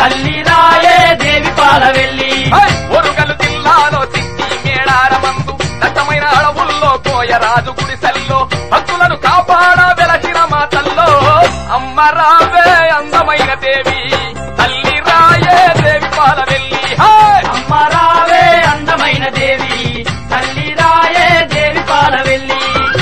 తల్లి రాయే దేవి పాల వెళ్ళి హై! ఒరుగలు జిల్లాలో సిట్టి మేడారమందు దట్టమైన అడవుల్లో కోయరాజు గుడిసెల్లో భక్తులను కాపాడ వెలసిన మాతల్లో అమ్మ రావే అందమైన దేవి తల్లి రాయే దేవి పాల వెళ్ళి హై! అమ్మ రావే అందమైన దేవి తల్లి రాయే దేవి పాల వెళ్ళి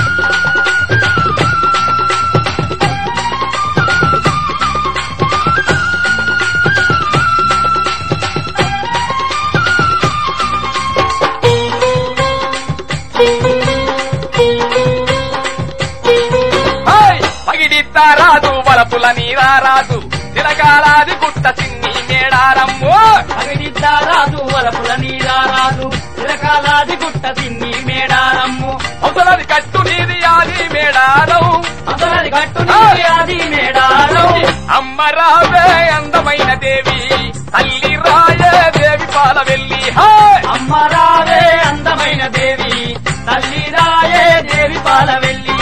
హై! పగిడిత్తా రాజు వలపుల నీరా రాజు తిరగాలాది గుట్ట సిన్ని మేడారమ్ము అగడిద్దారాజు వలపుల నీరారాజు చిరకాలాది గుట్ట తిన్ని మేడారమ్ము అవతలది కట్టు నీది ఆది మేడారం అసలది కట్టు నీది అది మేడారం అమ్మ రావే అందమైన దేవి తల్లి రాయే దేవి పాల వెళ్ళి హాయ్ అమ్మ రావే అందమైన దేవి తల్లి రాయే దేవి పాల వెళ్ళి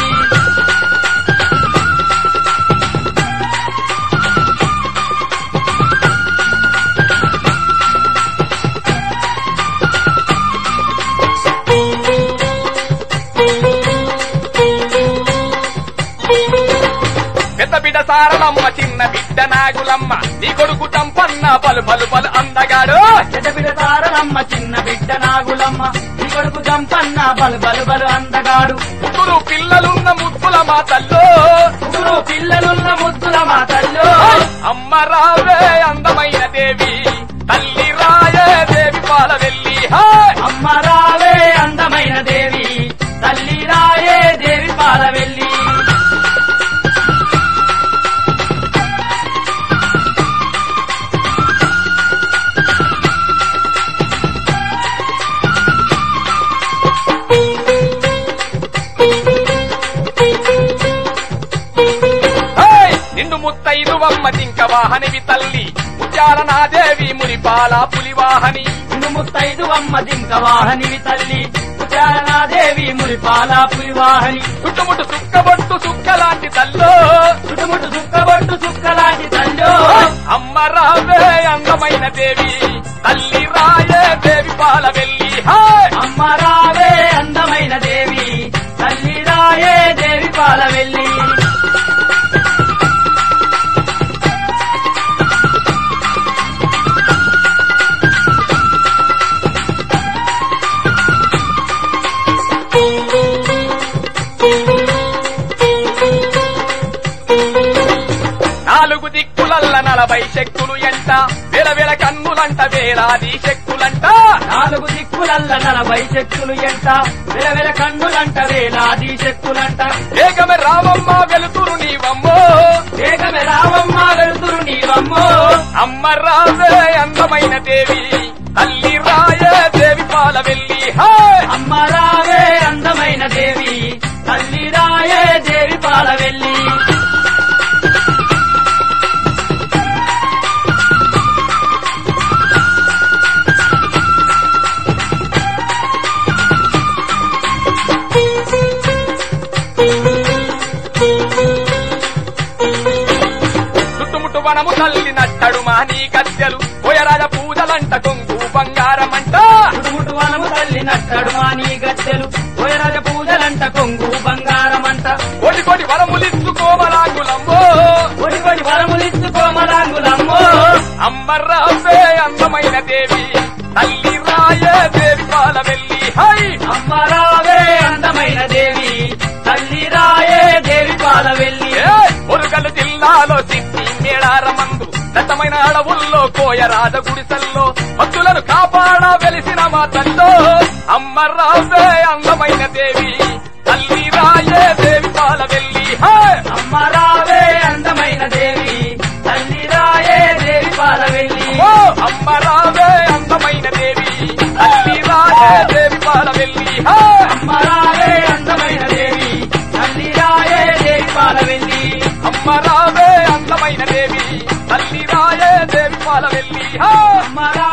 పెద్ద బిడ్డ సారలమ్మ చిన్న బిడ్డ నాగులమ్మ నీ కొడుకు టంపన్న పలు పలు పలు అందగాడు బిడ్డ తారలమ్మ చిన్న బిడ్డ నాగులమ్మ ఈ కొడుకు జంపన్న బలు బలు బలు అందగాడు ముగ్గురు పిల్లలున్న ముద్దుల మాతల్లో ముగ్గురు పిల్లలున్న ముద్దుల మాతల్లో అమ్మ రావే అందమైన దేవి తల్లి రాయే దేవి పాల వెళ్ళి హాయ్ అమ్మ రావే అందమైన దేవి తల్లి రాయే దేవి పాల వెళ్ళి హాయ్ నిండు ముత్తైదువమ్మ జింక వాహనివి తల్లి ముత్యాల నాదేవి మురిపాల పులివాహని ఇను ముత్తైదు అమ్మ దింక వాహనివి తల్లి దేవి మురిపాల పులివాహని చుట్టుముట్టు సుక్కబొట్టు సుక్కలాంటి తల్లో చుట్టుముట్టు చుక్కబొట్టు చుక్కలాంటి తల్లో అమ్మ రావే అందమైన దేవి తల్లి రాయే దేవి పాల వెళ్ళి హాయ్ అమ్మ రావే అందమైన దేవి తల్లి రాయే దేవి పాల వెళ్ళి నాలుగు దిక్కులల్ల నలభై శక్తులు ఎంట వెలవెల కన్నులంట వేలాది శక్తులంట నాలుగు దిక్కులల్ల నలభై శక్తులు ఎంత విలవిల కన్నులంట వేలాది శక్తులంట ఏకమే రామమ్మ వెలుతురు నీవమ్మో వేగమే రావమ్మ వెలుతురు నీవమ్మో అమ్మ రావే అందమైన దేవి తల్లి రాయే దేవి పాల వెళ్ళి హాయ్ అమ్మ రావే అందమైన దేవి తల్లి రాయే దేవి పాల వెళ్ళి చుట్టుముట్టు వనము తల్లి నట్టడు మాని కత్తెలు పోయరాజ పూజలంట కొంగు బంగారమంట చుడుముటు వనము తల్లి నట్టడు మాని గద్దెలు పోయరాజ పూజలంట కొంగు బంగారమంట కోటి కోటి వరములిచ్చు కోమలాంగులమ్మో కొడి కొడి వరములిచ్చు కోమలాంగులమ్మో అమ్మ రావే అందమైన దేవి తల్లి రాయే దేవి పాల వెళ్ళి హై అమ్మ రావే అందమైన దేవి తల్లి రాయే దేవి పాల వెళ్ళి ఒరుగలు జిల్లాలో సిద్ధి మేడారమందు దట్టమైన అడవుల్లో కోయరాజ గుడిసెల్లో భక్తులను కాపాడ వెలిసిన మాతల్లో అమ్మ రావే అందమైన దేవి తల్లి రాయే దేవి పాల వెళ్ళి హాయ్ అమ్మ రావే అందమైన దేవి తల్లి రాయే దేవి పాల వెళ్ళి ఓ అమ్మ రావే అందమైన దేవి తల్లి రాయే దేవి పాల వెళ్ళి హాయ్ అమ్మ రావే అందమైన దేవి తల్లి రాయే దేవి పాల వెళ్ళి అమ్మ రావే అందమైన దేవి తల్లి రాయే దేవి పాల వెళ్ళి హాయ్ అమ్మ రా